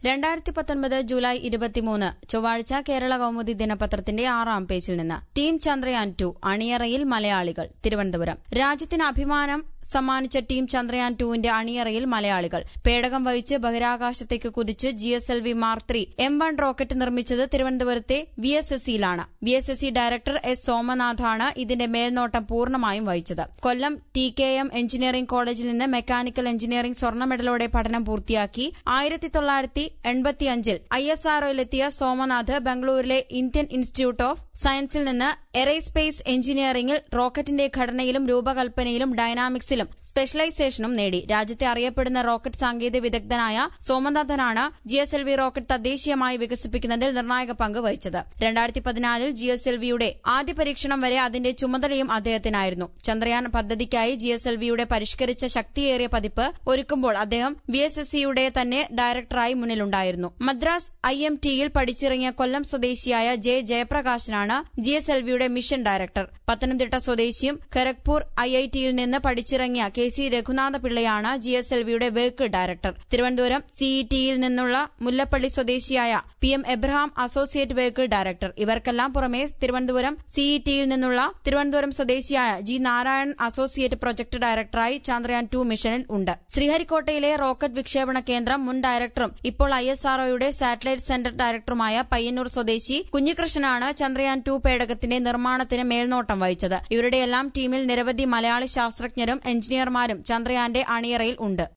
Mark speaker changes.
Speaker 1: രണ്ടായിരത്തി പത്തൊൻപത് ജൂലൈ ഇരുപത്തിമൂന്ന് ചൊവ്വാഴ്ച കേരള കൗമുദി ദിനപത്രത്തിന്റെ ആറാം പേജിൽ നിന്ന് ടീം ചന്ദ്രയാൻ ടു അണിയറയിൽ മലയാളികൾ തിരുവനന്തപുരം രാജ്യത്തിന് അഭിമാനം സമ്മാനിച്ച ടീം ചന്ദ്രയാൻ ടുവിന്റെ അണിയറയിൽ മലയാളികൾ പേടകം വഹിച്ച് ബഹിരാകാശത്തേക്ക് കുതിച്ച് G S L V mark three M one rocket നിർമ്മിച്ചത് തിരുവനന്തപുരത്തെ വി എസ് എസ് സിയിലാണ് V S S C director S സോമനാഥാണ് ഇതിന്റെ മേൽനോട്ടം പൂർണ്ണമായും വഹിച്ചത് Kollam T K M engineering കോളേജിൽ നിന്ന് മെക്കാനിക്കൽ എഞ്ചിനീയറിംഗ് സ്വർണ്ണ മെഡലോടെ പഠനം പൂർത്തിയാക്കി ആയിരത്തി തൊള്ളായിരത്തി എൺപത്തിയഞ്ചിൽ ഐ എസ് ആർഒയിലെത്തിയ സോമനാഥ് ബംഗളൂരിലെ ഇന്ത്യൻ ഇൻസ്റ്റിറ്റ്യൂട്ട് ഓഫ് സയൻസിൽ നിന്ന് എറേസ്പേസ് എഞ്ചിനീയറിംഗിൽ റോക്കറ്റിന്റെ ഘടനയിലും രൂപകൽപ്പനയിലും ഡൈനാമിക്സിലും സ്പെഷ്യലൈസേഷനും നേടി രാജ്യത്തെ അറിയപ്പെടുന്ന റോക്കറ്റ് സാങ്കേതിക വിദഗ്ധനായ സോമനാഥനാണ് G S L V rocket തദ്ദേശീയമായി വികസിപ്പിക്കുന്നതിൽ നിർണായക പങ്ക് വഹിച്ചത് രണ്ടായിരത്തി പതിനാലിൽ ജി എസ് എൽ വിയുടെ ആദ്യ പരീക്ഷണം വരെ അതിന്റെ ചുമതലയും അദ്ദേഹത്തിനായിരുന്നു ചന്ദ്രയാൻ പദ്ധതിക്കായി ജി എസ് എൽ വിയുടെ പരിഷ്കരിച്ച ശക്തിയേറിയ പതിപ്പ് ഒരുക്കുമ്പോൾ അദ്ദേഹം വി എസ് എസ് സിയുടെ തന്നെ ഡയറക്ടറായി മുന്നിലുണ്ടായിരുന്നു മദ്രാസ് ഐ എം ടിയിൽ പഠിച്ചിറങ്ങിയ കൊല്ലം സ്വദേശിയായ ജെ ജയപ്രകാശനാണ് ജി എസ് എൽ വിയുടെ മിഷൻ ഡയറക്ടർ പത്തനംതിട്ട സ്വദേശിയും ഖരഗ്പൂർ ഐ ഐ ടിയിൽ നിന്ന് പഠിച്ചിറങ്ങിയ കെ സി രഘുനാഥ പിള്ളയാണ് ജി എസ് എൽ വിയുടെ വെഹിക്കിൾ ഡയറക്ടർ തിരുവനന്തപുരം സിഇടിയിൽ നിന്നുള്ള മുല്ലപ്പള്ളി സ്വദേശിയായ P M Abraham associate vehicle director ഇവർക്കെല്ലാം പുറമെ തിരുവനന്തപുരം സിഇടിയിൽ നിന്നുള്ള തിരുവനന്തപുരം സ്വദേശിയായ ജി നാരായണൻ അസോസിയേറ്റ് പ്രൊജക്ട് ഡയറക്ടറായി ചന്ദ്രയാൻ ടു മിഷനിൽ ഉണ്ട് ശ്രീഹരിക്കോട്ടയിലെ റോക്കറ്റ് വിക്ഷേപണ കേന്ദ്രം മുൻ ഡയറക്ടറും ഇപ്പോൾ ഐ എസ് ആർഒയുടെ സാറ്റലൈറ്റ് സെന്റർ ഡയറക്ടറുമായ പയ്യന്നൂർ സ്വദേശി കുഞ്ഞികൃഷ്ണനാണ് ചന്ദ്രയാൻ ടു പേടകത്തിന്റെ നിർമ്മാണത്തിന് മേൽനോട്ടം വഹിച്ചത് ഇവരുടെയെല്ലാം ടീമിൽ നിരവധി മലയാളി ശാസ്ത്രജ്ഞരും എഞ്ചിനീയർമാരും ചന്ദ്രയാന്റെ അണിയറയിൽ ഉണ്ട്